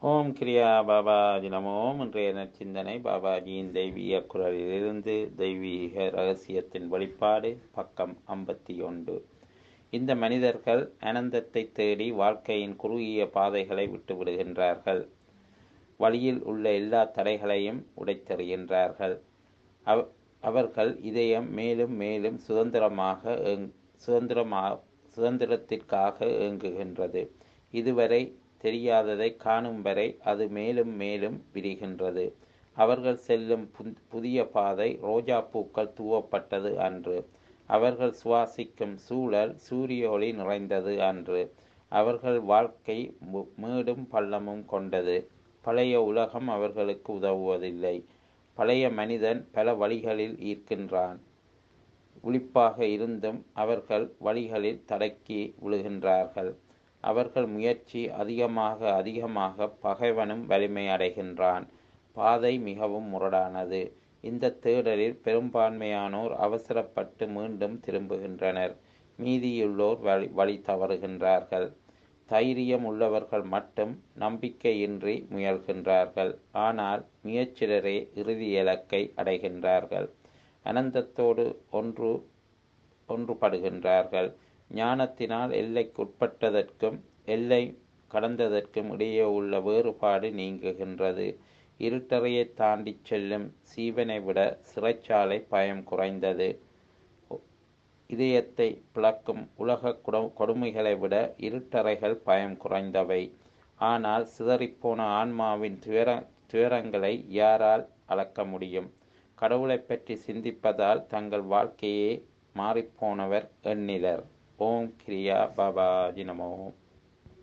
ஓம் கிரியா பாபாஜி நமோம் இன்றைய நற்சிந்தனை பாபாஜியின் தெய்வீக குரலிலிருந்து தெய்வீக ரகசியத்தின் வெளிப்பாடு பக்கம் ஐம்பத்தி ஒன்று இந்த மனிதர்கள் அனந்தத்தை தேடி வாழ்க்கையின் குறுகிய பாதைகளை விட்டு விடுகின்றார்கள் வழியில் உள்ள எல்லா தடைகளையும் உடைத்தெறிகின்றார்கள் அவ அவர்கள் இதயம் மேலும் மேலும் சுதந்திரமாக ஏங்- சுதந்திரமா சுதந்திரத்திற்காக ஏங்குகின்றது இதுவரை தெரியாததை காணும் வரை அது மேலும் மேலும் விரிகின்றது அவர்கள் செல்லும் புந்- புதிய பாதை ரோஜா பூக்கள் தூவப்பட்டது அன்று அவர்கள் சுவாசிக்கும் சூழல் சூரிய ஒளி நிறைந்தது அன்று அவர்கள் வாழ்க்கை மு- மேடும் பள்ளமும் கொண்டது பழைய உலகம் அவர்களுக்கு உதவுவதில்லை பழைய மனிதன் பல வழிகளில் ஈர்க்கின்றான் விழிப்பாக இருந்தும் அவர்கள் வழிகளில் தடக்கி விழுகின்றார்கள் அவர்கள் முயற்சி அதிகமாக அதிகமாக பகைவனும் வலிமை அடைகின்றான் பாதை மிகவும் முரடானது இந்த தேடலில் பெரும்பான்மையானோர் அவசரப்பட்டு மீண்டும் திரும்புகின்றனர் மீதியுள்ளோர் வழி வழி தவறுகின்றார்கள் தைரியம் உள்ளவர்கள் மட்டும் நம்பிக்கையின்றி முயல்கின்றார்கள் ஆனால் முயற்சிடரே இறுதி இலக்கை அடைகின்றார்கள் அனந்தத்தோடு ஒன்று ஒன்றுபடுகின்றார்கள் ஞானத்தினால் எல்லைக்குட்பட்டதற்கும் எல்லை கடந்ததற்கும் இடையே உள்ள வேறுபாடு நீங்குகின்றது இருட்டறையை தாண்டிச் செல்லும் சீவனை விட சிறைச்சாலை பயம் குறைந்தது இதயத்தை பிளக்கும் உலக கொடு- கொடுமைகளை விட இருட்டறைகள் பயம் குறைந்தவை ஆனால் சிதறிப்போன ஆன்மாவின் துயர துயரங்களை யாரால் அளக்க முடியும் கடவுளைப் பற்றி சிந்திப்பதால் தங்கள் வாழ்க்கையே மாறிப்போனவர் எண்ணிலர் ஓம் கிரியா பாபாஜி நமோ